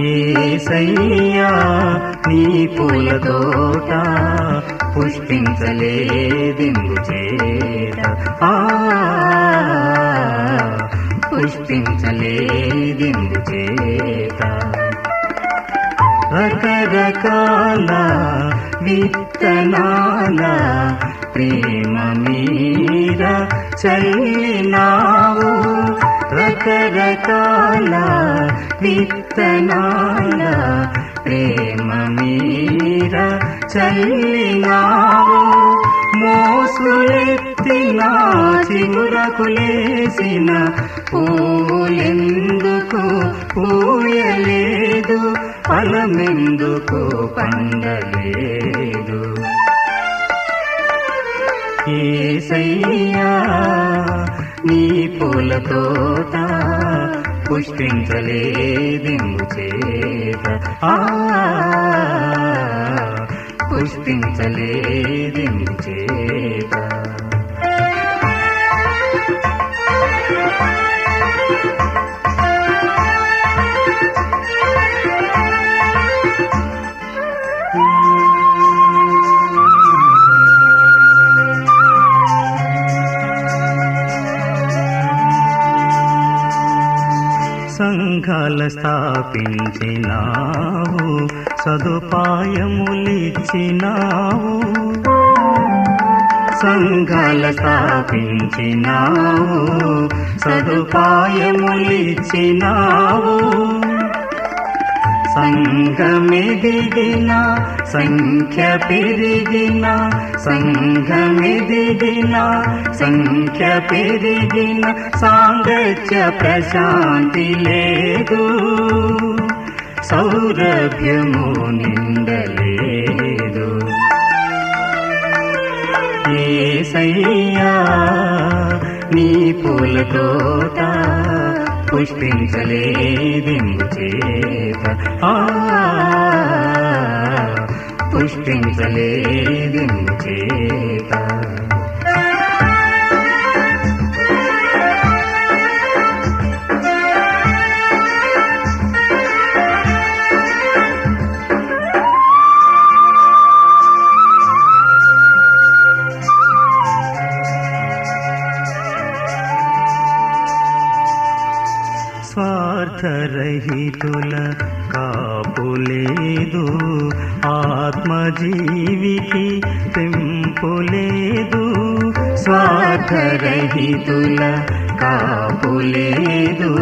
ఏసయ్యా నీ పూల తోట పుష్పించలేదెందు చేత ఆ పుష్పించలేదెందు చేత రకరకాల విత్తనాల ప్రేమ మీద చల్లినావు రకరకాల విత్తనాల ప్రేమ మీద చల్లినావు మోసులెత్తిన చిగురకులేసిన పూలెందుకు పూయలేదు ఫలమెందుకు పండలేదు ఏసయ్యా నీ పూల తోట పుష్పించలేదెందు చేత ఆ పుష్పించలేదెందు చేత సంఘాల స్థాపించినావు సదుపాయములిచ్చినావు సంఘాల స్థాపించినావు సదుపాయములిచ్చినావు సంఘమెదిగిన సంఖ్య పెరిగిన సంఘమెదిగిన సంఖ్య పెరిగిన సాంగత్య ప్రశాంతి లేదు సౌరభ్యము నిందలేదు ఏసయ్యా నీ పూల తోట పుష్పించలేదెందు చేత ఆ పుష్పించలేదెందు చేత స్వార్థరహితుల కాపులేదు ఆత్మజీవికి తెంపులేదు స్వార్థరహితుల కాపులేదు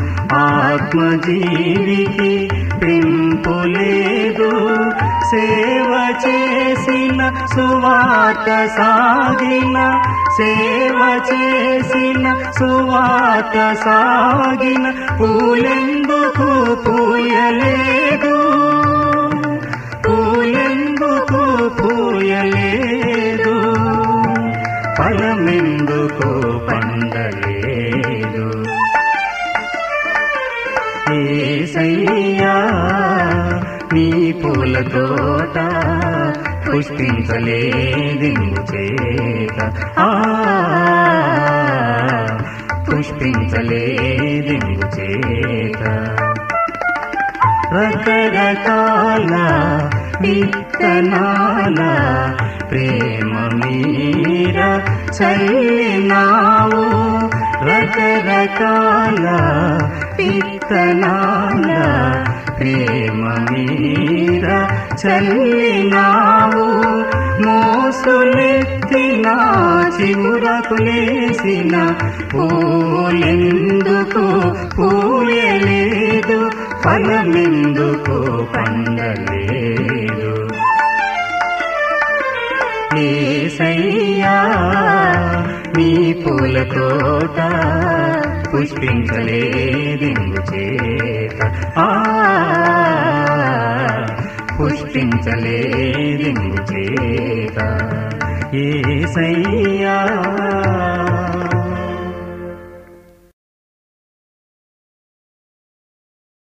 ఆత్మజీవికి పెంపులేదు సేవ చేసిన సువాత సాగిన సేవ చేసిన సువాత సాగిన పూలెందుకు పూయలేదు పూలెందుకు పూయలేదు ఫలమెందుకు పండలేదు ఏసయ్యా నీ పూల తోట పుష్పించలేదెందు చేత ఆ పుష్పించలేదెందు చేత రకరకాల విత్తనాల ప్రేమ మీర చల్లినావు రకరకాల విత్తనాల ప్రేమ మీర చల్లినావు మోసులెత్తిన చిగురకులేసిన పూలెందుకు పూయలేదు ఫలమెందుకు పండలేదు ఏసయ్యా నీ పూల తోట పుష్పించలేదెందు చేత ఆ పుష్పించలేదెందు చేత ఏసయ్యా